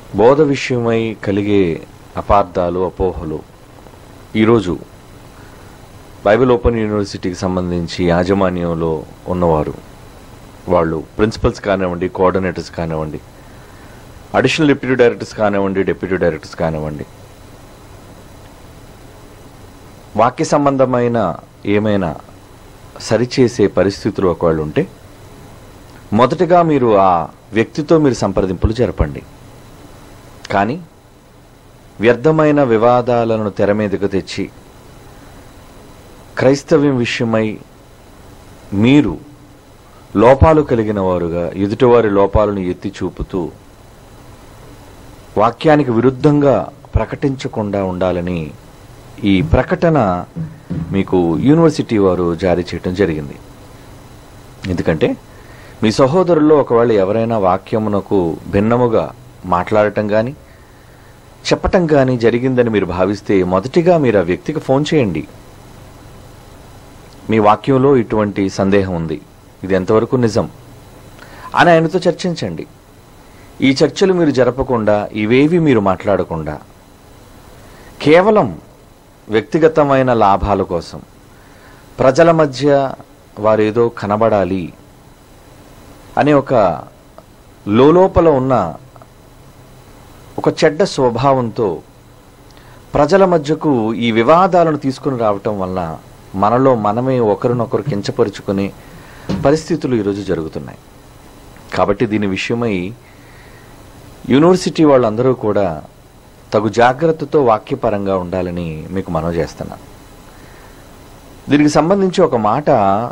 బోధ విషయమై కలిగే అపార్థాలు అపోహలు ఈరోజు బైబిల్ ఓపెన్ యూనివర్సిటీకి సంబంధించి యాజమాన్యంలో ఉన్నవారు వాళ్ళు ప్రిన్సిపల్స్ కానివ్వండి కోఆర్డినేటర్స్ కానివ్వండి అడిషనల్ డిప్యూటీ డైరెక్టర్స్ కానివ్వండి డిప్యూటీ డైరెక్టర్స్ కానివ్వండి వాక్య సంబంధమైన ఏమైనా సరిచేసే పరిస్థితులు ఒకవేళ ఉంటే మొదటగా మీరు ఆ వ్యక్తితో మీరు సంప్రదింపులు జరపండి కానీ వ్యర్థమైన వివాదాలను తెర మీదకు తెచ్చి క్రైస్తవ్యం విషయమై మీరు లోపాలు కలిగిన వారుగా ఎదుటివారి లోపాలను ఎత్తి చూపుతూ వాక్యానికి విరుద్ధంగా ప్రకటించకుండా ఉండాలని ఈ ప్రకటన మీకు యూనివర్సిటీ వారు జారీ చేయడం జరిగింది ఎందుకంటే మీ సహోదరుల్లో ఒకవేళ ఎవరైనా వాక్యమునకు భిన్నముగా మాట్లాడటం కానీ చెప్పటం కానీ జరిగిందని మీరు భావిస్తే మొదటిగా మీరు ఆ వ్యక్తికి ఫోన్ చేయండి మీ వాక్యంలో ఇటువంటి సందేహం ఉంది ఇది ఎంతవరకు నిజం అని ఆయనతో చర్చించండి ఈ చర్చలు మీరు జరపకుండా ఇవేవి మీరు మాట్లాడకుండా కేవలం వ్యక్తిగతమైన లాభాల కోసం ప్రజల మధ్య వారేదో కనబడాలి అనే ఒక లోపల ఉన్న ఒక చెడ్డ స్వభావంతో ప్రజల మధ్యకు ఈ వివాదాలను తీసుకుని రావటం వల్ల మనలో మనమే ఒకరినొకరు కించపరుచుకునే పరిస్థితులు ఈరోజు జరుగుతున్నాయి కాబట్టి దీని విషయమై యూనివర్సిటీ వాళ్ళందరూ కూడా తగు జాగ్రత్తతో వాక్యపరంగా ఉండాలని మీకు మనవి చేస్తున్నాను దీనికి సంబంధించి ఒక మాట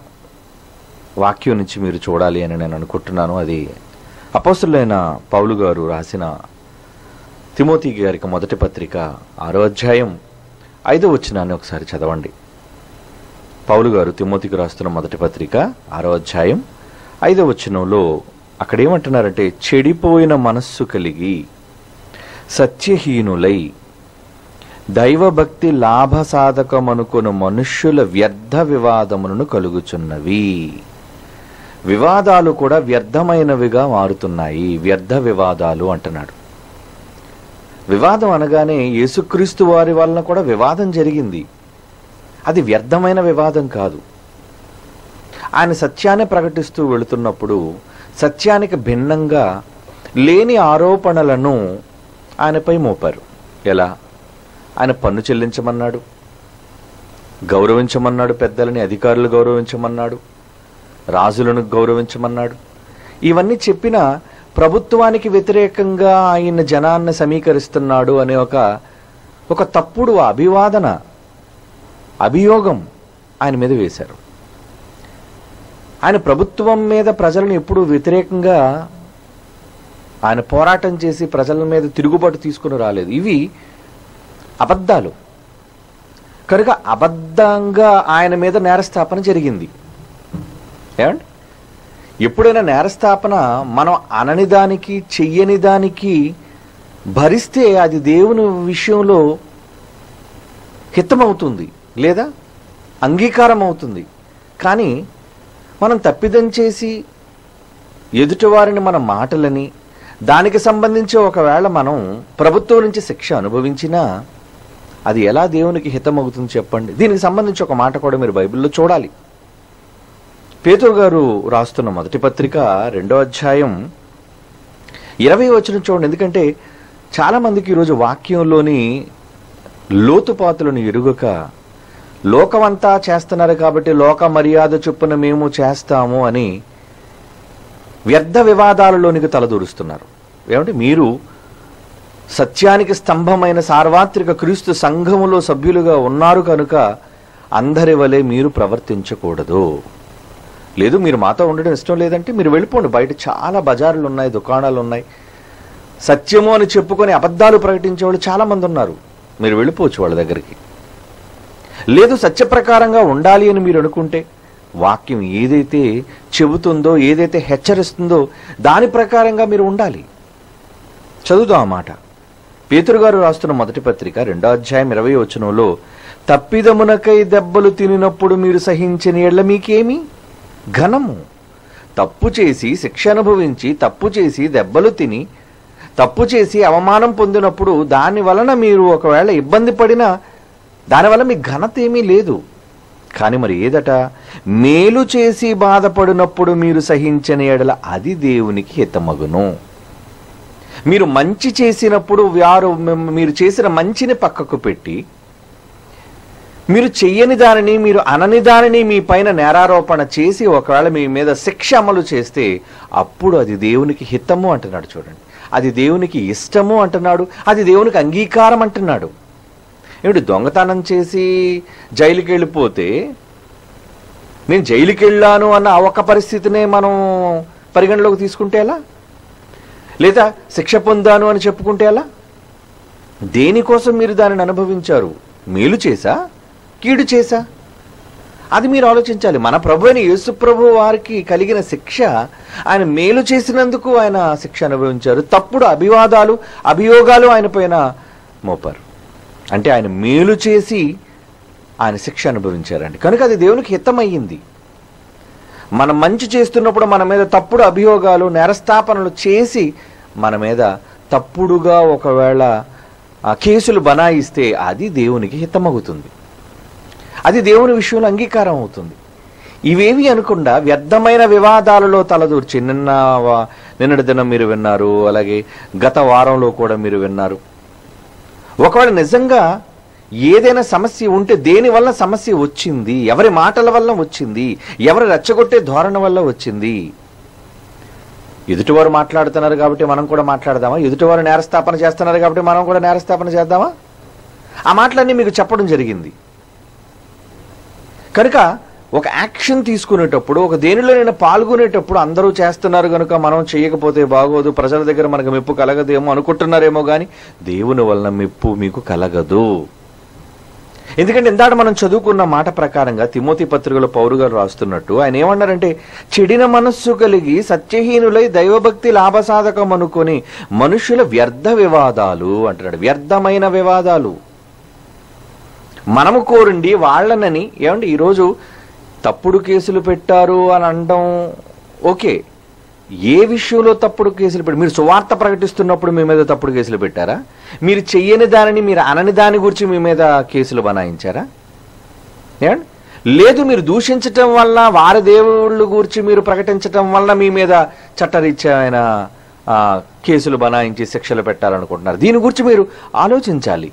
వాక్యం నుంచి మీరు చూడాలి అని నేను అనుకుంటున్నాను అది అపోస్తులైన పౌలు గారు రాసిన తిమోతి గారికి మొదటి పత్రిక ఆరో అధ్యాయం ఐదో వచ్చినాన్ని ఒకసారి చదవండి పౌలు గారు తిమోతికి రాస్తున్న మొదటి పత్రిక ఆరో అధ్యాయం ఐదో వచనంలో అక్కడ ఏమంటున్నారంటే చెడిపోయిన మనస్సు కలిగి సత్యహీనులై దైవభక్తి లాభ సాధకమనుకొను మనుష్యుల వ్యర్థ వివాదములను కలుగుచున్నవి వివాదాలు కూడా వ్యర్థమైనవిగా మారుతున్నాయి వ్యర్థ వివాదాలు అంటున్నాడు వివాదం అనగానే యేసుక్రీస్తు వారి వలన కూడా వివాదం జరిగింది అది వ్యర్థమైన వివాదం కాదు ఆయన సత్యాన్ని ప్రకటిస్తూ వెళుతున్నప్పుడు సత్యానికి భిన్నంగా లేని ఆరోపణలను ఆయనపై మోపారు ఎలా ఆయన పన్ను చెల్లించమన్నాడు గౌరవించమన్నాడు పెద్దలని అధికారులు గౌరవించమన్నాడు రాజులను గౌరవించమన్నాడు ఇవన్నీ చెప్పిన ప్రభుత్వానికి వ్యతిరేకంగా ఆయన జనాన్ని సమీకరిస్తున్నాడు అనే ఒక ఒక తప్పుడు అభివాదన అభియోగం ఆయన మీద వేశారు ఆయన ప్రభుత్వం మీద ప్రజలను ఎప్పుడూ వ్యతిరేకంగా ఆయన పోరాటం చేసి ప్రజల మీద తిరుగుబాటు తీసుకుని రాలేదు ఇవి అబద్ధాలు కనుక అబద్ధంగా ఆయన మీద నేరస్థాపన జరిగింది ఏమండి ఎప్పుడైనా నేరస్థాపన మనం అనని దానికి చెయ్యని దానికి భరిస్తే అది దేవుని విషయంలో హితమవుతుంది లేదా అంగీకారం అవుతుంది కానీ మనం తప్పిదం చేసి ఎదుటివారిని మన మాటలని దానికి సంబంధించి ఒకవేళ మనం ప్రభుత్వం నుంచి శిక్ష అనుభవించినా అది ఎలా దేవునికి హితమవుతుంది చెప్పండి దీనికి సంబంధించి ఒక మాట కూడా మీరు బైబిల్లో చూడాలి పేతురు గారు రాస్తున్న మొదటి పత్రిక రెండో అధ్యాయం ఇరవై వచ్చిన చూడండి ఎందుకంటే చాలామందికి ఈరోజు వాక్యంలోని లోతుపాతులను ఎరుగక లోకమంతా చేస్తున్నారు కాబట్టి లోక మర్యాద చొప్పున మేము చేస్తాము అని వ్యర్థ వివాదాలలోనికి తలదూరుస్తున్నారు ఏమంటే మీరు సత్యానికి స్తంభమైన సార్వత్రిక క్రీస్తు సంఘములో సభ్యులుగా ఉన్నారు కనుక అందరి వలె మీరు ప్రవర్తించకూడదు లేదు మీరు మాతో ఉండడం ఇష్టం లేదంటే మీరు వెళ్ళిపోండి బయట చాలా బజార్లు ఉన్నాయి దుకాణాలు ఉన్నాయి సత్యము అని చెప్పుకొని అబద్ధాలు ప్రకటించే వాళ్ళు చాలా మంది ఉన్నారు మీరు వెళ్ళిపోవచ్చు వాళ్ళ దగ్గరికి లేదు సత్య ప్రకారంగా ఉండాలి అని మీరు అనుకుంటే వాక్యం ఏదైతే చెబుతుందో ఏదైతే హెచ్చరిస్తుందో దాని ప్రకారంగా మీరు ఉండాలి చదువుదాం ఆ మాట పేతురు గారు రాస్తున్న మొదటి పత్రిక రెండో అధ్యాయం ఇరవై వచనంలో తప్పిదమునకై దెబ్బలు తినినప్పుడు మీరు సహించిన ఎడ్ల మీకేమి ఘనము తప్పు చేసి శిక్ష అనుభవించి తప్పు చేసి దెబ్బలు తిని తప్పు చేసి అవమానం పొందినప్పుడు దాని వలన మీరు ఒకవేళ ఇబ్బంది పడినా దానివల్ల మీ ఘనత ఏమీ లేదు కానీ మరి ఏదట మేలు చేసి బాధపడినప్పుడు మీరు సహించిన ఎడల అది దేవునికి హితమగును మీరు మంచి చేసినప్పుడు వారు మిమ్- మీరు చేసిన మంచిని పక్కకు పెట్టి మీరు చెయ్యని దానిని మీరు అనని దానిని మీ పైన నేరారోపణ చేసి ఒకవేళ మీ మీద శిక్ష అమలు చేస్తే అప్పుడు అది దేవునికి హితము అంటున్నాడు చూడండి అది దేవునికి ఇష్టము అంటున్నాడు అది దేవునికి అంగీకారం అంటున్నాడు ఏమిటి దొంగతనం చేసి జైలుకి వెళ్ళిపోతే నేను జైలుకి వెళ్ళాను అన్న ఆ ఒక్క పరిస్థితినే మనం పరిగణలోకి తీసుకుంటే ఎలా లేదా శిక్ష పొందాను అని చెప్పుకుంటే ఎలా దేనికోసం మీరు దానిని అనుభవించారు మేలు చేసా కీడు చేసా అది మీరు ఆలోచించాలి మన ప్రభు అయిన యేసు ప్రభు వారికి కలిగిన శిక్ష ఆయన మేలు చేసినందుకు ఆయన శిక్ష అనుభవించారు తప్పుడు అభివాదాలు అభియోగాలు ఆయన పైన మోపారు అంటే ఆయన మేలు చేసి ఆయన శిక్ష అనుభవించారండి కనుక అది దేవునికి హితమయ్యింది మనం మంచి చేస్తున్నప్పుడు మన మీద తప్పుడు అభియోగాలు నేరస్థాపనలు చేసి మన మీద తప్పుడుగా ఒకవేళ ఆ కేసులు బనాయిస్తే అది దేవునికి హితమవుతుంది అది దేవుని విషయంలో అంగీకారం అవుతుంది ఇవేవి అనకుండా వ్యర్థమైన వివాదాలలో తలదూర్చి నిన్న వా- నిన్నటి దినం మీరు విన్నారు అలాగే గత వారంలో కూడా మీరు విన్నారు ఒకవేళ నిజంగా ఏదైనా సమస్య ఉంటే దేని వల్ల సమస్య వచ్చింది ఎవరి మాటల వల్ల వచ్చింది ఎవరి రెచ్చగొట్టే ధోరణి వల్ల వచ్చింది ఎదుటివారు మాట్లాడుతున్నారు కాబట్టి మనం కూడా మాట్లాడదామా ఎదుటివారు నేరస్థాపన చేస్తున్నారు కాబట్టి మనం కూడా నేరస్థాపన చేద్దామా ఆ మాటలన్నీ మీకు చెప్పడం జరిగింది కనుక ఒక యాక్షన్ తీసుకునేటప్పుడు ఒక దేనిలోనైనా పాల్గొనేటప్పుడు అందరూ చేస్తున్నారు కనుక మనం చేయకపోతే బాగోదు ప్రజల దగ్గర మనకు మెప్పు కలగదేమో అనుకుంటున్నారేమో కానీ దేవుని వలన మెప్పు మీకు కలగదు ఎందుకంటే ఇందాక మనం చదువుకున్న మాట ప్రకారంగా తిమోతి పత్రికలో పౌరు గారు రాస్తున్నట్టు ఆయన ఏమన్నారంటే చెడిన మనస్సు కలిగి సత్యహీనులై దైవభక్తి లాభసాధకం అనుకొని మనుషుల వ్యర్థ వివాదాలు అంటున్నాడు వ్యర్థమైన వివాదాలు మనము కోరండి వాళ్ళనని ఏమండి ఈరోజు తప్పుడు కేసులు పెట్టారు అని అనడం ఓకే ఏ విషయంలో తప్పుడు కేసులు పెట్టి మీరు సువార్త ప్రకటిస్తున్నప్పుడు మీ మీద తప్పుడు కేసులు పెట్టారా మీరు చెయ్యని దానిని మీరు అనని దాని గురించి మీ మీద కేసులు బనాయించారా ఏమండి లేదు మీరు దూషించటం వల్ల వారి దేవుళ్ళు గురించి మీరు ప్రకటించటం వల్ల మీ మీద చట్టరీత్యా ఆయన ఆ, కేసులు బనాయించి శిక్షలు పెట్టాలనుకుంటున్నారు దీని గురించి మీరు ఆలోచించాలి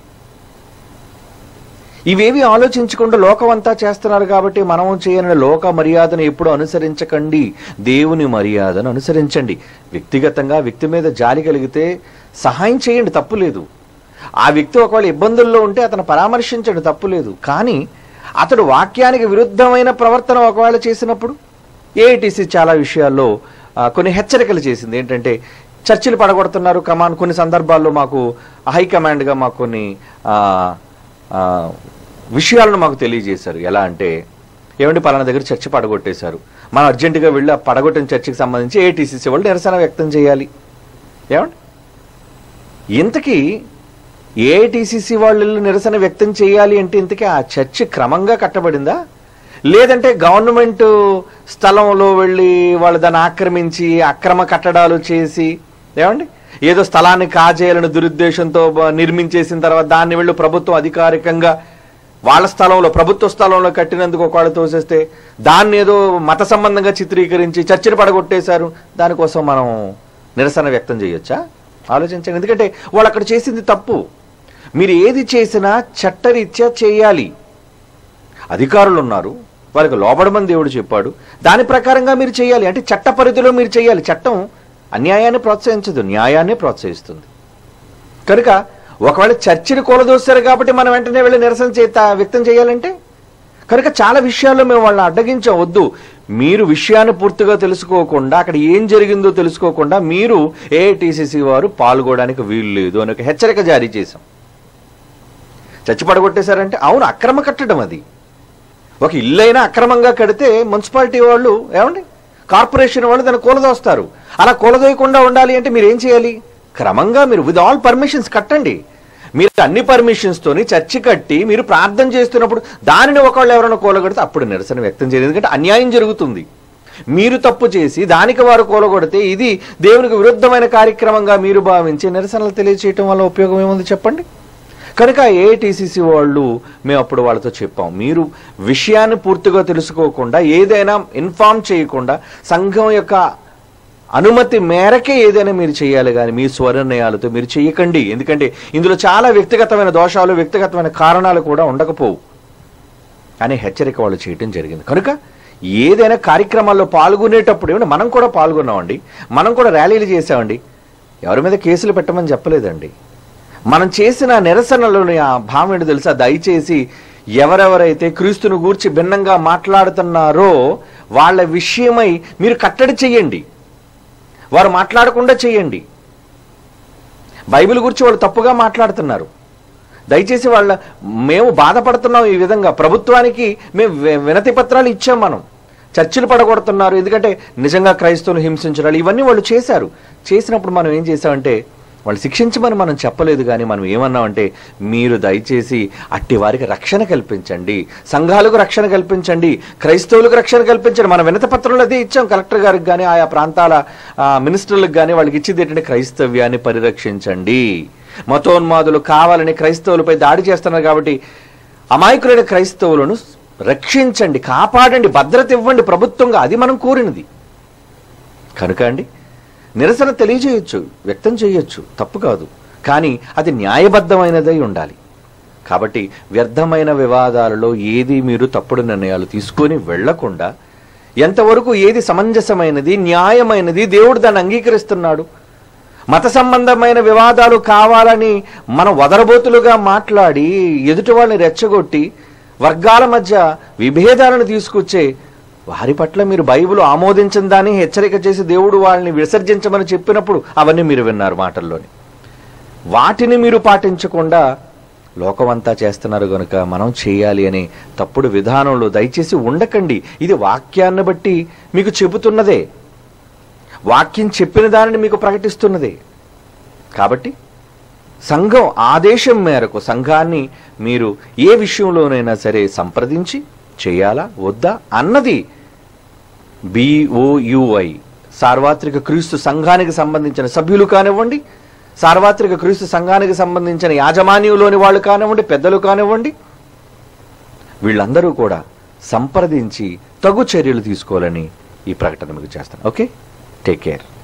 ఇవేవి ఆలోచించకుండా లోకమంతా చేస్తున్నారు కాబట్టి మనం చేయని లోక మర్యాదను ఎప్పుడు అనుసరించకండి దేవుని మర్యాదను అనుసరించండి వ్యక్తిగతంగా వ్యక్తి మీద జాలి కలిగితే సహాయం చేయండి తప్పు లేదు ఆ వ్యక్తి ఒకవేళ ఇబ్బందుల్లో ఉంటే అతను పరామర్శించండి తప్పు లేదు కానీ అతడు వాక్యానికి విరుద్ధమైన ప్రవర్తన ఒకవేళ చేసినప్పుడు ఏఐటీసీ చాలా విషయాల్లో ఆ, కొన్ని హెచ్చరికలు చేసింది ఏంటంటే చర్చిలు పడగొడుతున్నారు కమాన్ కొన్ని సందర్భాల్లో మాకు హైకమాండ్గా మాకు కొన్ని ఆ, ఆ, విషయాలను మాకు తెలియజేశారు ఎలా అంటే ఏమంటే పలానా దగ్గర చర్చి పడగొట్టేశారు మనం అర్జెంటుగా వెళ్ళి ఆ పడగొట్టిన చర్చికి సంబంధించి ఏటీసీసీ వాళ్ళు నిరసన వ్యక్తం చేయాలి ఏమండి ఇంతకీ ఏఐటీసీసీ వాళ్ళు నిరసన వ్యక్తం చేయాలి అంటే ఇంతకీ ఆ చర్చి క్రమంగా కట్టబడిందా లేదంటే గవర్నమెంట్ స్థలంలో వెళ్ళి వాళ్ళు దాన్ని ఆక్రమించి అక్రమ కట్టడాలు చేసి ఏమండి ఏదో స్థలాన్ని కాజేయాలని దురుద్దేశంతో బ- నిర్మించేసిన తర్వాత దాన్ని వెళ్ళి ప్రభుత్వం అధికారికంగా వాళ్ళ స్థలంలో ప్రభుత్వ స్థలంలో కట్టినందుకు ఒకవేళ తోసేస్తే దాన్ని ఏదో మత సంబంధంగా చిత్రీకరించి చర్చలు పడగొట్టేశారు దానికోసం మనం నిరసన వ్యక్తం చేయొచ్చా ఆలోచించండి ఎందుకంటే వాళ్ళు అక్కడ చేసింది తప్పు మీరు ఏది చేసినా చట్టరీత్యా చేయాలి అధికారులు ఉన్నారు వారికి లోబడమని దేవుడు చెప్పాడు దాని ప్రకారంగా మీరు చేయాలి అంటే చట్ట పరిధిలో మీరు చేయాలి చట్టం అన్యాయాన్ని ప్రోత్సహించదు న్యాయాన్ని ప్రోత్సహిస్తుంది కనుక ఒకవేళ చర్చిని కూలదోస్తారు కాబట్టి మనం వెంటనే వెళ్ళి నిరసన చేత వ్యక్తం చేయాలంటే కనుక చాలా విషయాల్లో మేము వాళ్ళని అడ్డగించవద్దు మీరు విషయాన్ని పూర్తిగా తెలుసుకోకుండా అక్కడ ఏం జరిగిందో తెలుసుకోకుండా మీరు ఏఐటీసీసీ వారు పాల్గొనడానికి వీలు లేదు అని ఒక హెచ్చరిక జారీ చేశాం చచ్చి పడగొట్టేశారంటే అవును అక్రమ కట్టడం అది ఒక ఇల్లు అయినా అక్రమంగా కడితే మున్సిపాలిటీ వాళ్ళు ఏమండి కార్పొరేషన్ వాళ్ళు దాన్ని కూలదోస్తారు అలా కూలదోయకుండా ఉండాలి అంటే మీరు ఏం చేయాలి క్రమంగా మీరు విత్ ఆల్ పర్మిషన్స్ కట్టండి మీరు అన్ని పర్మిషన్స్ తోని చర్చి కట్టి మీరు ప్రార్థన చేస్తున్నప్పుడు దానిని ఒకళ్ళు ఎవరైనా కూలగడితే అప్పుడు నిరసన వ్యక్తం చేయాలి ఎందుకంటే అన్యాయం జరుగుతుంది మీరు తప్పు చేసి దానికి వారు కూలగొడితే ఇది దేవునికి విరుద్ధమైన కార్యక్రమంగా మీరు భావించి నిరసనలు తెలియచేయటం వల్ల ఉపయోగం ఏముంది చెప్పండి కనుక ఏఐటీసీసీ వాళ్ళు మేము అప్పుడు వాళ్ళతో చెప్పాం మీరు విషయాన్ని పూర్తిగా తెలుసుకోకుండా ఏదైనా ఇన్ఫార్మ్ చేయకుండా సంఘం యొక్క అనుమతి మేరకే ఏదైనా మీరు చేయాలి కానీ మీ స్వనిర్ణయాలతో మీరు చేయకండి ఎందుకంటే ఇందులో చాలా వ్యక్తిగతమైన దోషాలు వ్యక్తిగతమైన కారణాలు కూడా ఉండకపోవు అనే హెచ్చరిక వాళ్ళు చేయటం జరిగింది కనుక ఏదైనా కార్యక్రమాల్లో పాల్గొనేటప్పుడు ఏమంటే మనం కూడా పాల్గొన్నామండి మనం కూడా ర్యాలీలు చేసామండి ఎవరి మీద కేసులు పెట్టమని చెప్పలేదండి మనం చేసిన నిరసనలోని ఆ భావం ఏంటో తెలుసా దయచేసి ఎవరెవరైతే క్రీస్తును గూర్చి భిన్నంగా మాట్లాడుతున్నారో వాళ్ళ విషయమై మీరు కట్టడి చెయ్యండి వారు మాట్లాడకుండా చేయండి బైబిల్ గురించి వాళ్ళు తప్పుగా మాట్లాడుతున్నారు దయచేసి వాళ్ళ మేము బాధపడుతున్నాం ఈ విధంగా ప్రభుత్వానికి మేము వి- వినతి పత్రాలు ఇచ్చాం మనం చర్చలు పడగొడుతున్నారు ఎందుకంటే నిజంగా క్రైస్తవులు హింసించడాలు ఇవన్నీ వాళ్ళు చేశారు చేసినప్పుడు మనం ఏం చేసామంటే వాళ్ళు శిక్షించమని మనం చెప్పలేదు కానీ మనం ఏమన్నామంటే మీరు దయచేసి అట్టి వారికి రక్షణ కల్పించండి సంఘాలకు రక్షణ కల్పించండి క్రైస్తవులకు రక్షణ కల్పించండి మన వినతి పత్రంలో అదే ఇచ్చాం కలెక్టర్ గారికి కానీ ఆయా ప్రాంతాల ఆ, మినిస్టర్లకు కానీ వాళ్ళకి ఇచ్చింది ఏంటంటే క్రైస్తవ్యాన్ని పరిరక్షించండి మతోన్మాదులు కావాలని క్రైస్తవులపై దాడి చేస్తున్నారు కాబట్టి అమాయకులైన క్రైస్తవులను రక్షించండి కాపాడండి భద్రత ఇవ్వండి ప్రభుత్వంగా అది మనం కోరినది కనుక అండి నిరసన తెలియజేయొచ్చు వ్యక్తం చేయొచ్చు తప్పు కాదు కానీ అది న్యాయబద్ధమైనదై ఉండాలి కాబట్టి వ్యర్థమైన వివాదాలలో ఏది మీరు తప్పుడు నిర్ణయాలు తీసుకొని వెళ్లకుండా ఎంతవరకు ఏది సమంజసమైనది న్యాయమైనది దేవుడు దాన్ని అంగీకరిస్తున్నాడు మత సంబంధమైన వివాదాలు కావాలని మనం వదరబోతులుగా మాట్లాడి ఎదుటి వాళ్ళని రెచ్చగొట్టి వర్గాల మధ్య విభేదాలను తీసుకొచ్చే వారి పట్ల మీరు బైబిల్ ఆమోదించిన దాన్ని హెచ్చరిక చేసి దేవుడు వాళ్ళని విసర్జించమని చెప్పినప్పుడు అవన్నీ మీరు విన్నారు మాటల్లోని వాటిని మీరు పాటించకుండా లోకమంతా చేస్తున్నారు గనుక మనం చేయాలి అనే తప్పుడు విధానంలో దయచేసి ఉండకండి ఇది వాక్యాన్ని బట్టి మీకు చెబుతున్నదే వాక్యం చెప్పిన దానిని మీకు ప్రకటిస్తున్నదే కాబట్టి సంఘం ఆదేశం మేరకు సంఘాన్ని మీరు ఏ విషయంలోనైనా సరే సంప్రదించి చేయాలా వద్దా అన్నది బిఓయుఐ సార్వత్రిక క్రీస్తు సంఘానికి సంబంధించిన సభ్యులు కానివ్వండి సార్వత్రిక క్రీస్తు సంఘానికి సంబంధించిన యాజమాన్యంలోని వాళ్ళు కానివ్వండి పెద్దలు కానివ్వండి వీళ్ళందరూ కూడా సంప్రదించి తగు చర్యలు తీసుకోవాలని ఈ ప్రకటన మీకు చేస్తాను ఓకే టేక్ కేర్